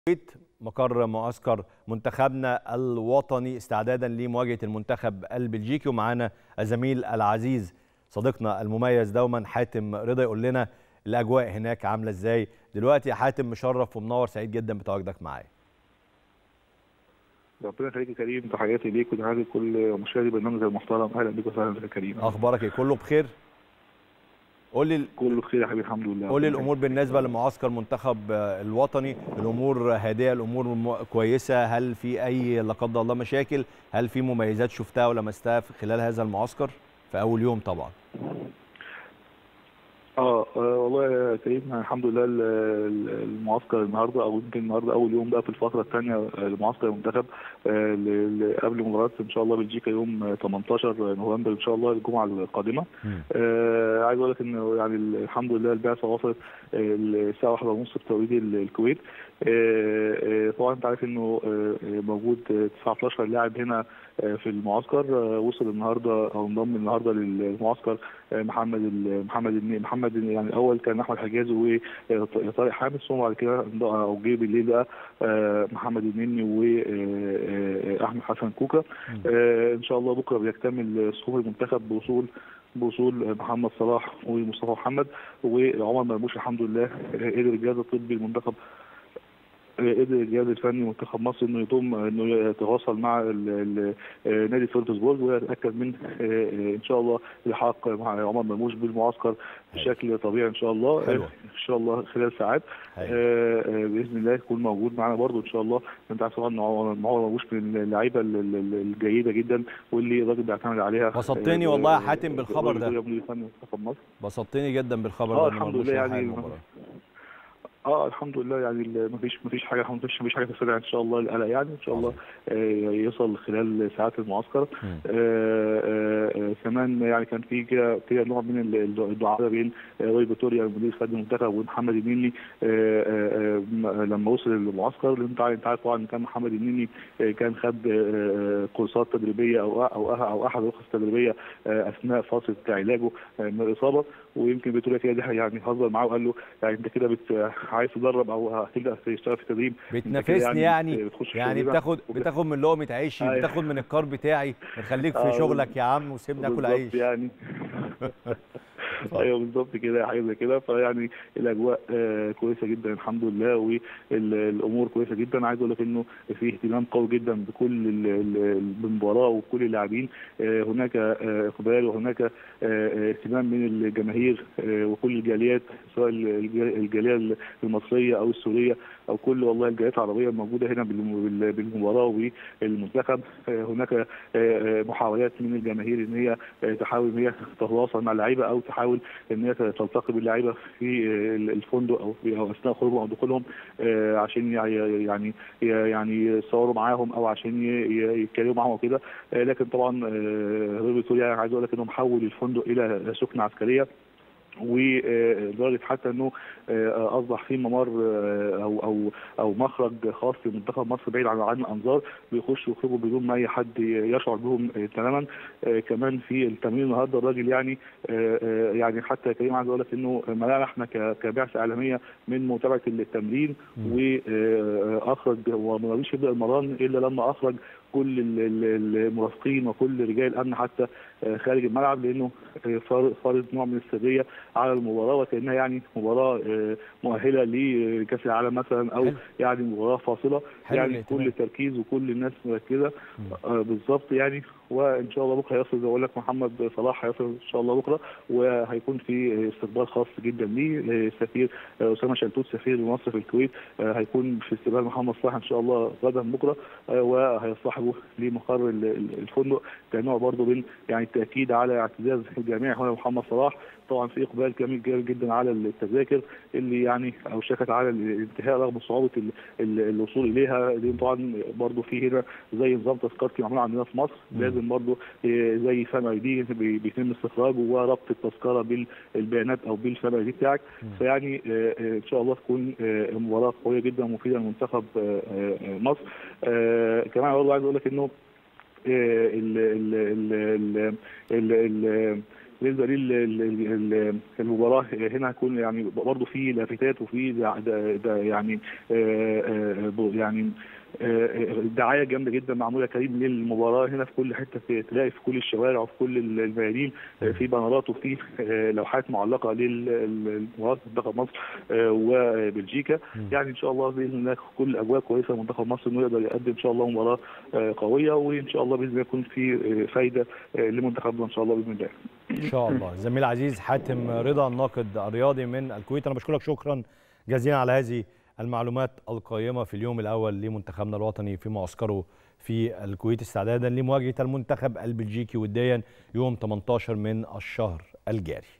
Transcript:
الكويت مقر معسكر منتخبنا الوطني استعدادا لمواجهه المنتخب البلجيكي ومعانا الزميل العزيز صديقنا المميز دوما حاتم رضا يقول لنا الاجواء هناك عامله ازاي دلوقتي يا حاتم مشرف ومنور سعيد جدا بتواجدك معايا ربنا يخليك يا كريم تحياتي ليك وتحياتي لكل مشاهدي برنامج المحترم اهلا بك وسهلا بك يا كريم اخبارك ايه كله بخير قول لي كله بخير يا حبيبي الحمد لله قول لي الامور بالنسبه لمعسكر المنتخب الوطني الامور هادئه الامور م- كويسه هل في اي لا قدر الله مشاكل هل في مميزات شفتها ولمستها في خلال هذا المعسكر في اول يوم طبعا اه آه، والله يا كريم الحمد لله ال- ال- المعسكر النهارده او يمكن النهارده اول يوم بقى في الفتره الثانيه لمعسكر المنتخب آه، ل- ل- قبل مباراه ان شاء الله بلجيكا يوم آه، 18 نوفمبر ان شاء الله الجمعه القادمه آه عايز اقول لك ان يعني ال- الحمد لله البعثه وصلت آه، الساعه 1 ونص بتوقيت ال- الكويت آه، آه، طبعا انت عارف انه آه، آه، موجود آه، 19 لاعب هنا آه، في المعسكر آه، وصل النهارده او انضم النهارده للمعسكر آه، محمد ال- محمد الني- محمد يعني الاول كان احمد حجازي وطارق حامد ثم بعد كده انض- او جه بالليل بقى آه، محمد النني واحمد حسن كوكا آه، ان شاء الله بكره بيكتمل صفوف المنتخب بوصول بوصول محمد صلاح ومصطفى محمد وعمر مرموش الحمد لله آه، قدر الجهاز الطبي المنتخب آه، قدر الجهاز الفني منتخب مصر انه يضم انه يتواصل مع ال- ال- آه، نادي فيرتسبورج ويتاكد من آه، آه، ان شاء الله الحاق مع عمر مرموش بالمعسكر بشكل طبيعي ان شاء الله حلو. آه، ان شاء الله خلال ساعات هاي. آه، آه، باذن الله يكون موجود معانا برضو ان شاء الله انت عارف طبعا ان عمر عمر مرموش من اللعيبه ال- ال- ال- الجيده جدا واللي الراجل بيعتمد عليها بسطتني آه، والله يا آه، حاتم بالخبر ده. مدير الفني منتخب مصر بسطتني جدا بالخبر آه، ده إن الحمد مرموش لله يلحق يعني المباراة. اه الحمد لله يعني ال- مفيش مفيش حاجه مفيش مفيش حاجه تستدعي ان شاء الله القلق يعني ان شاء الله آه يصل خلال ساعات المعسكر مم. آه آه آه كمان يعني كان في كده كده نوع من ال- الدعاء بين آه، روي فيتوريا المدير الفني المنتخب ومحمد النني آه آه آه م- لما وصل المعسكر لان انت عارف انت عارف طبعا إن كان محمد النني آه كان خد آه، آه، كورسات تدريبيه او او او احد الرخص التدريبيه آه، اثناء فتره علاجه آه، من الاصابه ويمكن فيتوريا كده دي يعني هزر معاه وقال له يعني انت كده بت عايز تدرب او هتبدا تشتغل في التدريب أنت كده بتنافسني يعني بتخش في يعني التدريب بتاخد وب- بتاخد من لقمه عيشي أيوة. بتاخد من الكار بتاعي خليك في آه، شغلك يا عم وسيبني اكل بالظبط عيش يعني ايوه بالظبط كده حاجه زي كده فيعني الاجواء آه كويسه جدا الحمد لله والامور كويسه جدا عايز اقول لك انه في اهتمام قوي جدا بكل ال- ال- المباراه وكل اللاعبين آه هناك آه اقبال وهناك آه آه، اهتمام من الجماهير آه وكل الجاليات سواء الج- الجاليه المصريه او السوريه او كل والله الجاليات العربيه الموجوده هنا بالم- بال- بالمباراه وبالمنتخب آه هناك آه، آه، محاولات من الجماهير ان هي آه، تحاول ان هي تتواصل مع اللعيبه او تحاول ان هي تلتقي باللعيبه في آه، الفندق او في أو اثناء خروجهم او دخولهم آه، عشان يع- يعني يعني يصوروا معاهم او عشان ي- ي- يتكلموا معاهم وكده آه، لكن طبعا آه، روبي سوريا عايز اقول لك انه محول الفندق الى سكنه عسكريه ولدرجه حتى انه آه، اصبح في ممر آه، او او او مخرج خاص لمنتخب مصر بعيد عن عن الانظار بيخشوا ويخرجوا بدون ما اي حد يشعر بهم آه، تماما آه، كمان في التمرين النهارده الراجل يعني آه، آه، يعني حتى كريم عايز اقول لك انه منعنا احنا ك- كبعثه اعلاميه من متابعه التمرين واخرج وما رضيش يبدا المران الا لما اخرج كل ال- ال- المرافقين وكل رجال الامن حتى آه، خارج الملعب لانه آه، فار- فارض نوع من السريه على المباراه وكانها يعني مباراه آه، مؤهله لكاس العالم مثلا او حلو. يعني مباراه فاصله حلو يعني الاهتمام. كل التركيز وكل الناس مركزه آه، بالظبط يعني وان شاء الله بكره هيصل زي ما بقول لك محمد صلاح هيصل ان شاء الله بكره وهيكون في استقبال خاص جدا ليه آه، السفير آه، اسامه شلتوت سفير مصر في الكويت آه، هيكون في استقبال محمد صلاح ان شاء الله غدا بكره آه، وهيصطحبه لمقر ال- ال- الفندق كنوع برضه من يعني التاكيد على اعتزاز الجميع هنا محمد صلاح طبعا في اقبال جميل جدا جدا على التذاكر اللي يعني اوشكت على الانتهاء رغم صعوبه ال- ال- الوصول اليها لان طبعا برضه في هنا زي نظام تذكرتي معمول عندنا في مصر مم. لازم برضه آه، زي فام اي دي بي- بيتم استخراجه وربط التذكره بالبيانات او بالفام اي دي بتاعك مم. فيعني آه، آه، ان شاء الله تكون آه، مباراه قويه جدا ومفيده لمنتخب آه، آه، مصر آه، كمان برضه عايز اقول لك انه آه، ال ال ال ال ال ال بالنسبه للمباراه هنا هيكون يعني برضه في لافتات وفي دا دا دا يعني يعني دعايه جامده جدا معموله كريم للمباراه هنا في كل حته تلاقي في كل الشوارع وفي كل الميادين في بنرات وفي لوحات معلقه للمباراه منتخب مصر وبلجيكا يعني ان شاء الله باذن الله كل الاجواء كويسه منتخب مصر انه يقدر يقدم ان شاء الله مباراه قويه وان شاء الله باذن الله يكون في فايده لمنتخبنا ان شاء الله باذن الله. ان شاء الله زميل العزيز حاتم رضا الناقد الرياضي من الكويت انا بشكرك شكرا جزيلا على هذه المعلومات القيمة في اليوم الأول لمنتخبنا الوطني في معسكره في الكويت استعدادا لمواجهة المنتخب البلجيكي وديا يوم 18 من الشهر الجاري